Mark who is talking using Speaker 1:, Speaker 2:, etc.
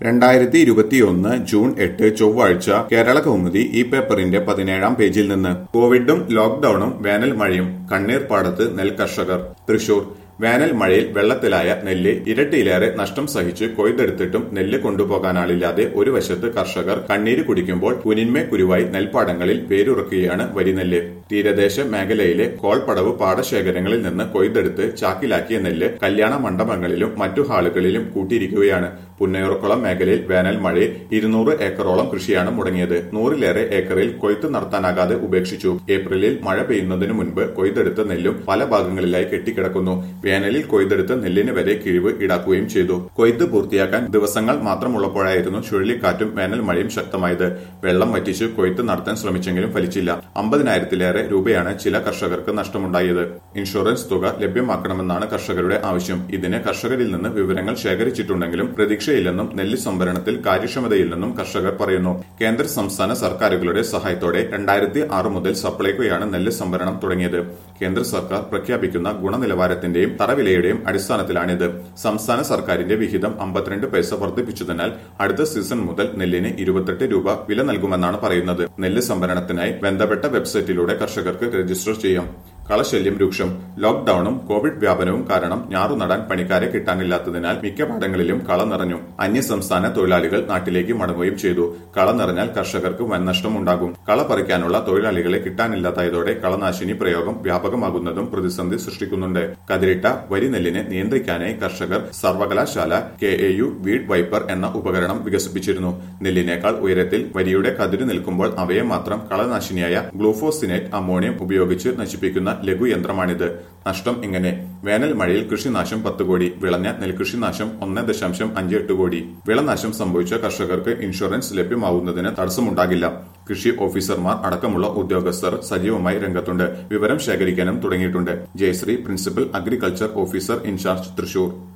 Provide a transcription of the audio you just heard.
Speaker 1: രണ്ടായിരത്തി ഇരുപത്തിയൊന്ന് ജൂൺ എട്ട് ചൊവ്വാഴ്ച കേരള കൗമുദി ഈ പേപ്പറിന്റെ പതിനേഴാം പേജിൽ നിന്ന് കോവിഡും ലോക്ഡൌണും വേനൽ മഴയും കണ്ണീർ പാടത്ത് നെൽ കർഷകർ തൃശൂർ വേനൽ മഴയിൽ വെള്ളത്തിലായ നെല്ല് ഇരട്ടിയിലേറെ നഷ്ടം സഹിച്ച് കൊയ്തെടുത്തിട്ടും നെല്ല് കൊണ്ടുപോകാനാളില്ലാതെ ഒരു വശത്ത് കർഷകർ കണ്ണീര് കുടിക്കുമ്പോൾ കുനിന്മേ കുരുവായി നെൽപ്പാടങ്ങളിൽ വേരുറക്കുകയാണ് വരിനെല്ല് തീരദേശ മേഖലയിലെ കോൾപടവ് പാടശേഖരങ്ങളിൽ നിന്ന് കൊയ്തെടുത്ത് ചാക്കിലാക്കിയ നെല്ല് കല്യാണ മണ്ഡപങ്ങളിലും മറ്റു ഹാളുകളിലും കൂട്ടിയിരിക്കുകയാണ് പുന്നയൂർക്കുളം മേഖലയിൽ വേനൽ മഴയിൽ ഇരുന്നൂറ് ഏക്കറോളം കൃഷിയാണ് മുടങ്ങിയത് നൂറിലേറെ ഏക്കറിൽ കൊയ്ത്ത് നടത്താനാകാതെ ഉപേക്ഷിച്ചു ഏപ്രിലിൽ മഴ പെയ്യുന്നതിനു മുൻപ് കൊയ്തെടുത്ത നെല്ലും പല ഭാഗങ്ങളിലായി കെട്ടിക്കിടക്കുന്നു വേനലിൽ കൊയ്തെടുത്ത നെല്ലിന് വരെ കിഴിവ് ഈടാക്കുകയും ചെയ്തു കൊയ്ത്ത് പൂർത്തിയാക്കാൻ ദിവസങ്ങൾ മാത്രമുള്ളപ്പോഴായിരുന്നു ചുഴലിക്കാറ്റും വേനൽ മഴയും ശക്തമായത് വെള്ളം വറ്റിച്ച് കൊയ്ത്ത് നടത്താൻ ശ്രമിച്ചെങ്കിലും ഫലിച്ചില്ല അമ്പതിനായിരത്തിലേറെ രൂപയാണ് ചില കർഷകർക്ക് നഷ്ടമുണ്ടായത് ഇൻഷുറൻസ് തുക ലഭ്യമാക്കണമെന്നാണ് കർഷകരുടെ ആവശ്യം ഇതിന് കർഷകരിൽ നിന്ന് വിവരങ്ങൾ ശേഖരിച്ചിട്ടുണ്ടെങ്കിലും പ്രതീക്ഷയില്ലെന്നും നെല്ല് സംഭരണത്തിൽ കാര്യക്ഷമതയില്ലെന്നും കർഷകർ പറയുന്നു കേന്ദ്ര സംസ്ഥാന സർക്കാരുകളുടെ സഹായത്തോടെ രണ്ടായിരത്തി ആറ് മുതൽ സപ്ലൈകോയാണ് നെല്ല് സംഭരണം തുടങ്ങിയത് കേന്ദ്ര സർക്കാർ പ്രഖ്യാപിക്കുന്ന ഗുണനിലവാരത്തിന്റെയും തറവിലയുടെയും അടിസ്ഥാനത്തിലാണിത് സംസ്ഥാന സർക്കാരിന്റെ വിഹിതം അമ്പത്തിരണ്ട് പൈസ വർദ്ധിപ്പിച്ചതിനാൽ അടുത്ത സീസൺ മുതൽ നെല്ലിന് ഇരുപത്തെട്ട് രൂപ വില നൽകുമെന്നാണ് പറയുന്നത് നെല്ല് സംഭരണത്തിനായി ബന്ധപ്പെട്ട വെബ്സൈറ്റിലൂടെ കർഷകർക്ക് രജിസ്റ്റർ ചെയ്യാം കളശല്യം രൂക്ഷം ലോക്ഡൌണും കോവിഡ് വ്യാപനവും കാരണം ഞാറു നടാൻ പണിക്കാരെ കിട്ടാനില്ലാത്തതിനാൽ മിക്ക പാടങ്ങളിലും കള നിറഞ്ഞു അന്യസംസ്ഥാന തൊഴിലാളികൾ നാട്ടിലേക്ക് മടങ്ങുകയും ചെയ്തു കള നിറഞ്ഞാൽ കർഷകർക്ക് വൻ നഷ്ടം ഉണ്ടാകും കള പറിക്കാനുള്ള തൊഴിലാളികളെ കിട്ടാനില്ലാതായതോടെ കളനാശിനി പ്രയോഗം വ്യാപകമാകുന്നതും പ്രതിസന്ധി സൃഷ്ടിക്കുന്നുണ്ട് കതിരിട്ട വരി നെല്ലിനെ നിയന്ത്രിക്കാനായി കർഷകർ സർവകലാശാല K A U weed wiper എന്ന ഉപകരണം വികസിപ്പിച്ചിരുന്നു നെല്ലിനേക്കാൾ ഉയരത്തിൽ വരിയുടെ കതിര് നിൽക്കുമ്പോൾ അവയെ മാത്രം കളനാശിനിയായ ഗ്ലൂഫോസിനേറ്റ് അമോണിയം ഉപയോഗിച്ച് നശിപ്പിക്കുന്ന ലഘുയന്ത്രമാണിത് നഷ്ടം ഇങ്ങനെ വേനൽ മഴയിൽ കൃഷിനാശം പത്ത് കോടി വിളഞ്ഞ നെൽകൃഷി നാശം ഒന്ന് ദശാംശം അഞ്ച് എട്ട് കോടി വിളനാശം സംഭവിച്ച കർഷകർക്ക് ഇൻഷുറൻസ് ലഭ്യമാവുന്നതിന് തടസ്സമുണ്ടാകില്ല കൃഷി ഓഫീസർമാർ അടക്കമുള്ള ഉദ്യോഗസ്ഥർ സജീവമായി രംഗത്തുണ്ട് വിവരം ശേഖരിക്കാനും തുടങ്ങിയിട്ടുണ്ട് Jayasree principal agriculture officer in charge Thrissur